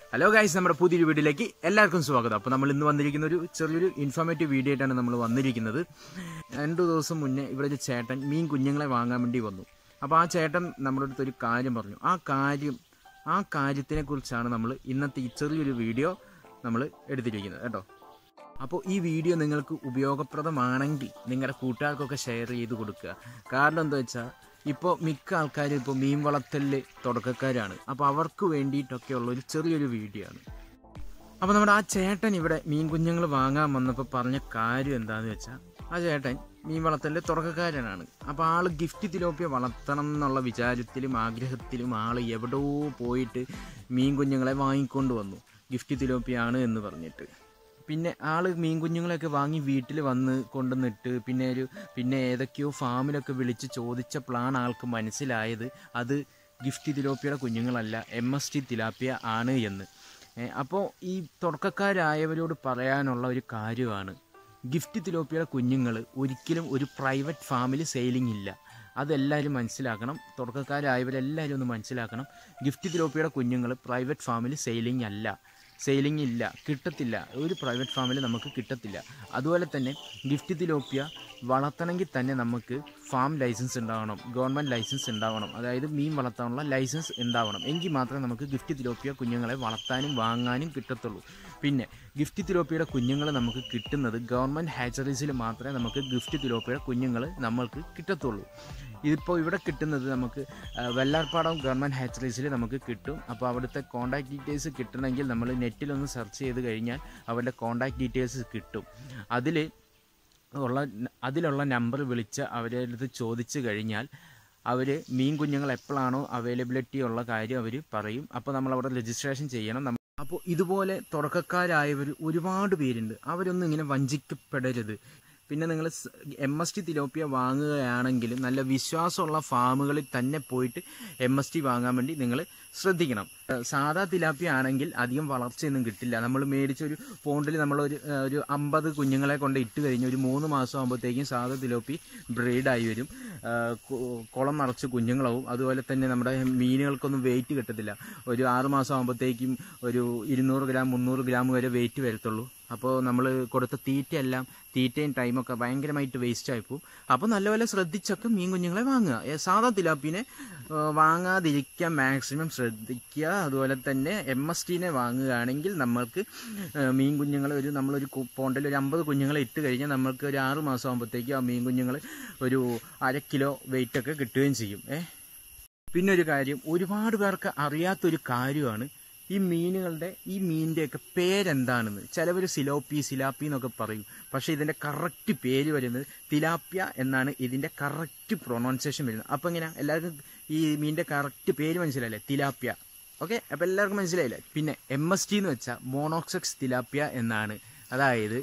hello guys നമ്മുടെ പുതിയൊരു വീഡിയോയിലേക്ക് എല്ലാവർക്കും സ്വാഗതം അപ്പോൾ നമ്മൾ ഇന്ന് വന്നിരിക്കുന്ന ഒരു ചെറിയൊരു ഇൻഫോർമേറ്റീവ് വീഡിയോ ആയിട്ടാണ് നമ്മൾ വന്നിരിക്കുന്നത് രണ്ടു ദിവസം മുന്നേ ഇവിടെ ഒരു ചേട്ടൻ മീൻ കുഞ്ഞുങ്ങളെ വാങ്ങാൻ വേണ്ടി വന്നു അപ്പോൾ ആ ചേട്ടൻ നമ്മുടെ അടുത്ത് ഒരു കാര്യം പറഞ്ഞു ആ കാര്യം ആ കാര്യത്തിനെ കുറിച്ചാണ് നമ്മൾ ഇന്നത്തെ ഈ ചെറിയൊരു വീഡിയോ നമ്മൾ എടുത്തിരിക്കുന്നത് കേട്ടോ അപ്പോൾ ഈ വീഡിയോ നിങ്ങൾക്ക് ഉപയോഗപ്രദമാണെങ്കിൽ നിങ്ങളുടെ കൂട്ടുകാർക്കൊക്കെ ഷെയർ ചെയ്ത് കൊടുക്കുക കാരണം എന്താ വെച്ചാൽ ഇപ്പോൾ മിക്ക ആൾക്കാരും ഇപ്പോൾ മീൻ വളർത്തലിൽ തുടക്കക്കാരാണ് അപ്പോൾ അവർക്ക് വേണ്ടിയിട്ടൊക്കെ ഉള്ള ഒരു ചെറിയൊരു വീഡിയോ ആണ് അപ്പോൾ നമ്മുടെ ആ ചേട്ടൻ ഇവിടെ മീൻ കുഞ്ഞുങ്ങൾ വാങ്ങാൻ വന്നപ്പോൾ പറഞ്ഞ കാര്യം എന്താണെന്ന് വെച്ചാൽ ആ ചേട്ടൻ മീൻ വളർത്തലിൻ്റെ തുടക്കക്കാരനാണ് അപ്പോൾ ആൾ ഗിഫ്റ്റ് തിലോപ്പിയ വളർത്തണം എന്നുള്ള വിചാരത്തിലും ആഗ്രഹത്തിലും ആൾ എവിടെയോ പോയിട്ട് മീൻ കുഞ്ഞുങ്ങളെ വാങ്ങിക്കൊണ്ട് വന്നു ഗിഫ്റ്റ് തിലോപ്പിയാണ് എന്ന് പറഞ്ഞിട്ട് പിന്നെ ആള് മീൻ കുഞ്ഞുങ്ങളെയൊക്കെ വാങ്ങി വീട്ടിൽ വന്ന് കൊണ്ടുവന്നിട്ട് പിന്നെ ഒരു പിന്നെ ഏതൊക്കെയോ ഫാമിലൊക്കെ വിളിച്ച് ചോദിച്ചപ്പോഴാണ് ആൾക്ക് മനസ്സിലായത് അത് ഗിഫ്റ്റ് തിലോപ്പിയുടെ കുഞ്ഞുങ്ങളല്ല എം എസ് ടി തിലാപ്പിയ ആണ് എന്ന് അപ്പോൾ ഈ തുടക്കക്കാരായവരോട് പറയാനുള്ള ഒരു കാര്യമാണ് ഗിഫ്റ്റ് തിലോപ്പിയുടെ കുഞ്ഞുങ്ങൾ ഒരിക്കലും ഒരു പ്രൈവറ്റ് ഫാമിൽ സെയിലിംഗ് ഇല്ല അതെല്ലാവരും മനസ്സിലാക്കണം തുടക്കക്കാരായവരെല്ലാവരും ഒന്ന് മനസ്സിലാക്കണം ഗിഫ്റ്റ് തിലോപ്പിയുടെ കുഞ്ഞുങ്ങൾ പ്രൈവറ്റ് ഫാമിൽ സെയിലിംഗ് അല്ല സെയിലിംഗ് ഇല്ല കിട്ടത്തില്ല ഒരു പ്രൈവറ്റ് ഫാമിൽ നമുക്ക് കിട്ടത്തില്ല അതുപോലെ തന്നെ ഗിഫ്റ്റ് തിലോപ്പിയ വളർത്തണമെങ്കിൽ തന്നെ നമുക്ക് ഫാം ലൈസൻസ് ഉണ്ടാവണം ഗവൺമെൻറ് ലൈസൻസ് ഉണ്ടാവണം അതായത് മീൻ വളർത്താനുള്ള ലൈസൻസ് ഉണ്ടാവണം എങ്കിൽ മാത്രമേ നമുക്ക് ഗിഫ്റ്റ് തിലോപ്പിയ കുഞ്ഞുങ്ങളെ വളർത്താനും വാങ്ങാനും കിട്ടത്തുള്ളൂ പിന്നെ ഗിഫ്റ്റ് തിലോപ്പിയുടെ കുഞ്ഞുങ്ങൾ നമുക്ക് കിട്ടുന്നത് ഗവൺമെൻറ് ഹാച്ചറീസിൽ മാത്രമേ നമുക്ക് ഗിഫ്റ്റ് തിലോപ്പിയുടെ കുഞ്ഞുങ്ങൾ നമ്മൾക്ക് കിട്ടത്തുള്ളൂ ഇതിപ്പോൾ ഇവിടെ കിട്ടുന്നത് നമുക്ക് ആ, വെള്ളാർപ്പാടം ഗവൺമെൻറ് ഹാച്ചറീസിൽ നമുക്ക് കിട്ടും അപ്പോൾ അവിടുത്തെ കോൺടാക്ട് ഡീറ്റെയിൽസ് കിട്ടണമെങ്കിൽ നമ്മൾ നെറ്റിലൊന്ന് സെർച്ച് ചെയ്ത് കഴിഞ്ഞാൽ അവരുടെ കോൺടാക്ട് ഡീറ്റെയിൽസ് കിട്ടും അതിൽ ഉള്ള അതിലുള്ള നമ്പർ വിളിച്ച് അവരുടെ അടുത്ത് ചോദിച്ചു കഴിഞ്ഞാൽ അവർ മീൻ കുഞ്ഞുങ്ങൾ എപ്പോഴാണോ അവൈലബിലിറ്റി ഉള്ള കാര്യം അവർ പറയും അപ്പോൾ നമ്മൾ അവിടെ രജിസ്ട്രേഷൻ ചെയ്യണം നമ്മ- അപ്പോൾ ഇതുപോലെ തുടക്കക്കാരായവർ ഒരുപാട് പേരുണ്ട് അവരൊന്നും ഇങ്ങനെ വഞ്ചിക്കപ്പെടരുത് പിന്നെ നിങ്ങൾ എം എസ് ടി തിലോപ്പിയ വാങ്ങുകയാണെങ്കിൽ നല്ല വിശ്വാസമുള്ള ഫാമുകളിൽ തന്നെ പോയിട്ട് എം എസ് ടി വാങ്ങാൻ വേണ്ടി നിങ്ങൾ ശ്രദ്ധിക്കണം ഏഹ് സാധാ തിലാപ്പിയ ആണെങ്കിൽ അധികം വളർച്ചയൊന്നും കിട്ടില്ല നമ്മൾ മേടിച്ച ഒരു പോണ്ടിൽ നമ്മൾ ഒരു ഏഹ് ഒരു അമ്പത് കുഞ്ഞുങ്ങളെ കൊണ്ട് ഇട്ട് കഴിഞ്ഞ് ഒരു മൂന്ന് മാസം ആകുമ്പോഴത്തേക്കും സാധാ തിലോപ്പി ബ്രീഡായി വരും ഏഹ് കു- കുളം നിറച്ച് കുഞ്ഞുങ്ങളാവും അതുപോലെ തന്നെ നമ്മുടെ മീനുകൾക്കൊന്നും വെയിറ്റ് കിട്ടത്തില്ല ഒരു ആറ് മാസം ആകുമ്പോഴത്തേക്കും ഒരു ഇരുന്നൂറ് ഗ്രാം മുന്നൂറ് ഗ്രാം വരെ വെയിറ്റ് വരത്തുള്ളൂ അപ്പോൾ നമ്മൾ കൊടുത്ത തീറ്റയെല്ലാം തീറ്റയും ടൈമൊക്കെ ഭയങ്കരമായിട്ട് വേസ്റ്റ് ആയിപ്പോവും അപ്പോൾ നല്ലപോലെ ശ്രദ്ധിച്ചൊക്കെ മീൻ കുഞ്ഞുങ്ങളെ വാങ്ങുക ഏ, സാധാ തിലാപ്പിനെ ഏ, വാങ്ങാതിരിക്കാൻ മാക്സിമം ശ്രദ്ധിക്കുക അതുപോലെ തന്നെ എം എസ് ടീനെ വാങ്ങുകയാണെങ്കിൽ നമ്മൾക്ക് ഏ, മീൻ കുഞ്ഞുങ്ങൾ ഒരു നമ്മളൊരു കു- പോണ്ടിൽ ഒരു അമ്പത് കുഞ്ഞുങ്ങളെ ഇട്ട് കഴിഞ്ഞാൽ നമ്മൾക്ക് ഒരു ആറ് മാസം ആകുമ്പോഴത്തേക്കും ആ മീൻ കുഞ്ഞുങ്ങൾ ഒരു അര കിലോ വെയിറ്റൊക്കെ കിട്ടുകയും ചെയ്യും ഏ പിന്നെ ഒരു കാര്യം ഒരുപാട് പേർക്ക് അറിയാത്തൊരു കാര്യമാണ് ഈ മീനുകളുടെ ഈ മീനിൻ്റെയൊക്കെ പേരെന്താണെന്ന് ചിലവർ സിലോപ്പി സിലാപ്പി എന്നൊക്കെ പറയും പക്ഷേ ഇതിൻ്റെ കറക്റ്റ് പേര് വരുന്നത് തിലാപ്പിയ എന്നാണ് ഇതിൻ്റെ കറക്റ്റ് പ്രൊണൗൺസിയേഷൻ വരുന്നത് അപ്പോൾ ഇങ്ങനെ എല്ലാവർക്കും ഈ മീനിൻ്റെ കറക്റ്റ് പേര് മനസ്സിലായില്ലേ തിലാപ്പിയ ഓക്കെ അപ്പോൾ എല്ലാവർക്കും മനസ്സിലായില്ലേ പിന്നെ എം എസ് ടി എന്ന് വെച്ചാൽ മോണോക്സെക്സ് തിലാപ്പിയ എന്നാണ് അതായത്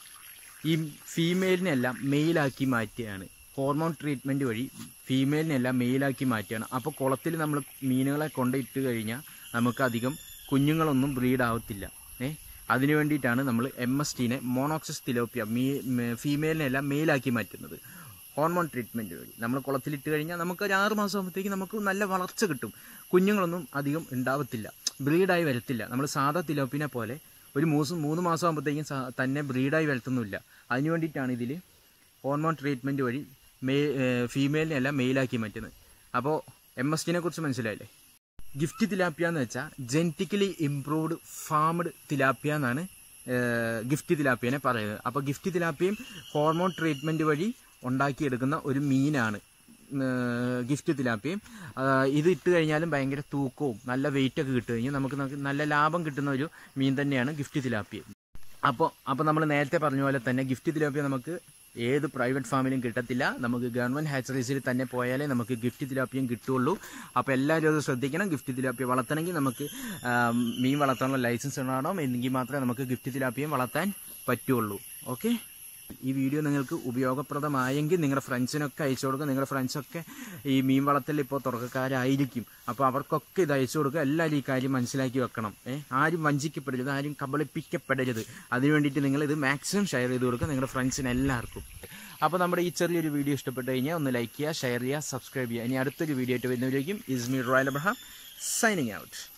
ഈ ഫീമെയിലിനെല്ലാം മെയിലാക്കി മാറ്റുകയാണ് ഹോർമോൺ ട്രീറ്റ്മെൻറ്റ് വഴി ഫീമെയിലിനെല്ലാം മെയിലാക്കി മാറ്റുകയാണ് അപ്പോൾ കുളത്തിൽ നമ്മൾ മീനുകളെ കൊണ്ട് ഇട്ട് കഴിഞ്ഞാൽ നമുക്ക് അധികം കുഞ്ഞുങ്ങളൊന്നും ബ്രീഡ് ആവത്തില്ല ഏ അതിനു വേണ്ടിയിട്ടാണ് നമ്മൾ എം എസ് ടീനെ മോണോക്സസ് തിലോപ്പിയ മീ ഫീമെയിലിനെല്ലാം മെയിലാക്കി മാറ്റുന്നത് ഹോർമോൺ ട്രീറ്റ്മെൻറ്റ് വഴി നമ്മൾ കുളത്തിലിട്ട് കഴിഞ്ഞാൽ നമുക്ക് ഒരു ആറ് മാസം ആകുമ്പോഴത്തേക്ക് നമുക്ക് നല്ല വളർച്ച കിട്ടും കുഞ്ഞുങ്ങളൊന്നും അധികം ഉണ്ടാവത്തില്ല ബ്രീഡായി വരത്തില്ല നമ്മൾ സാധാ തിലോപ്പിനെ പോലെ ഒരു മൂന്ന് മൂന്ന് മാസം ആകുമ്പോഴത്തേക്കും സാ- തന്നെ ബ്രീഡായി വരത്തൊന്നുമില്ല അതിന് വേണ്ടിയിട്ടാണ് ഇതിൽ ഹോർമോൺ ട്രീറ്റ്മെൻറ്റ് വഴി മേ ഫീമെയിലിനെ എല്ലാം മെയിലാക്കി മാറ്റുന്നത് അപ്പോൾ എം എസ് ടിനെ കുറിച്ച് മനസ്സിലായില്ലേ ഗിഫ്റ്റ് തിലാപ്പിയ എന്ന് വെച്ചാൽ ജെനറ്റിക്കലി ഇംപ്രൂവ്ഡ് ഫാംഡ് തിലാപ്പിയ എന്നാണ് ഗിഫ്റ്റ് തിലാപ്പിയനെ പറയുന്നത് അപ്പോൾ ഗിഫ്റ്റ് തിലാപ്പിയും ഹോർമോൺ ട്രീറ്റ്മെൻറ്റ് വഴി ഉണ്ടാക്കിയെടുക്കുന്ന ഒരു മീനാണ് ഗിഫ്റ്റ് തിലാപ്പിയും ആ, ഇത് ഇട്ട് കഴിഞ്ഞാലും ഭയങ്കര തൂക്കവും നല്ല വെയിറ്റ് ഒക്കെ കിട്ടു കഴിഞ്ഞാൽ നമുക്ക് നമുക്ക് നല്ല ലാഭം കിട്ടുന്ന ഒരു മീൻ തന്നെയാണ് ഗിഫ്റ്റ് തിലാപ്പിയ അപ്പോൾ അപ്പോൾ നമ്മൾ നേരത്തെ പറഞ്ഞ പോലെ തന്നെ ഗിഫ്റ്റ് തിലാപ്പിയ നമുക്ക് ഏത് പ്രൈവറ്റ് ഫാമിലും കിട്ടത്തില്ല നമുക്ക് ഗവൺമെൻറ് ഹാച്ചറീസിൽ തന്നെ പോയാലേ നമുക്ക് ഗിഫ്റ്റ് തിലാപ്പിയും കിട്ടുള്ളൂ അപ്പോൾ എല്ലാവരും അത് ശ്രദ്ധിക്കണം ഗിഫ്റ്റ് തിലാപ്പിയ വളർത്തണമെങ്കിൽ നമുക്ക് ആ, മീൻ വളർത്താനുള്ള ലൈസൻസ് ഉണ്ടാവണം എങ്കിൽ മാത്രമേ നമുക്ക് ഗിഫ്റ്റ് തിലാപ്പിയും വളർത്താൻ പറ്റുള്ളൂ ഓക്കെ ഈ വീഡിയോ നിങ്ങൾക്ക് ഉപയോഗപ്രദമായെങ്കിൽ നിങ്ങളുടെ ഫ്രണ്ട്സിനൊക്കെ അയച്ചു കൊടുക്കുക നിങ്ങളുടെ ഫ്രണ്ട്സൊക്കെ ഈ മീൻ വളർത്തൽ ഇപ്പോൾ തുടക്കക്കാരായിരിക്കും അപ്പോൾ അവർക്കൊക്കെ ഇത് അയച്ചു കൊടുക്കുക എല്ലാവരും ഈ കാര്യം മനസ്സിലാക്കി വെക്കണം ഏ ആരും വഞ്ചിക്കപ്പെടരുത് ആരും കബളിപ്പിക്കപ്പെടരുത് അതിന് വേണ്ടിയിട്ട് നിങ്ങൾ ഇത് മാക്സിമം ഷെയർ ചെയ്ത് കൊടുക്കുക നിങ്ങളുടെ ഫ്രണ്ട്സിന് എല്ലാവർക്കും അപ്പോൾ നമ്മുടെ ഈ ചെറിയൊരു വീഡിയോ ഇഷ്ടപ്പെട്ട് കഴിഞ്ഞാൽ ഒന്ന് ലൈക്ക് ചെയ്യുക ഷെയർ ചെയ്യുക സബ്സ്ക്രൈബ് ചെയ്യുക ഇനി അടുത്തൊരു വീഡിയോ ആയിട്ട് വരുന്നവരേക്കും is me Royal Abraham signing out